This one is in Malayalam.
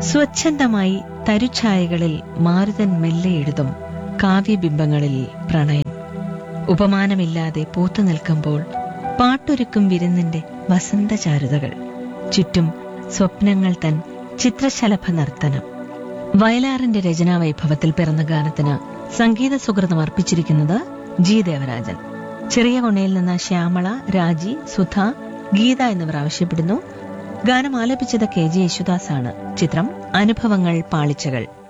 സ്വച്ഛന്തമായി തരുഛായകളിൽ മാരുതൻ മെല്ലെ എഴുതും കാവ്യബിംബങ്ങളിൽ പ്രണയം ഉപമാനമില്ലാതെ പൂത്തു നിൽക്കുമ്പോൾ പാട്ടൊരുക്കും വിരുന്നിന്റെ വസന്തചാരുതകൾ ചുറ്റും സ്വപ്നങ്ങൾ തൻ ചിത്രശലഭ നർത്തനം വയലാറിന്റെ രചനാവൈഭവത്തിൽ പിറന്ന ഗാനത്തിന് സംഗീത സുഹൃതം അർപ്പിച്ചിരിക്കുന്നത് ജി ദേവരാജൻ ചെറിയ കൊണയിൽ നിന്ന് ശ്യാമള രാജി സുധ ഗീത എന്നിവർ ആവശ്യപ്പെടുന്നു ഗാനം ആലപിച്ചത് കെ ജെ യേശുദാസാണ് ചിത്രം അനുഭവങ്ങൾ പാളിച്ചകൾ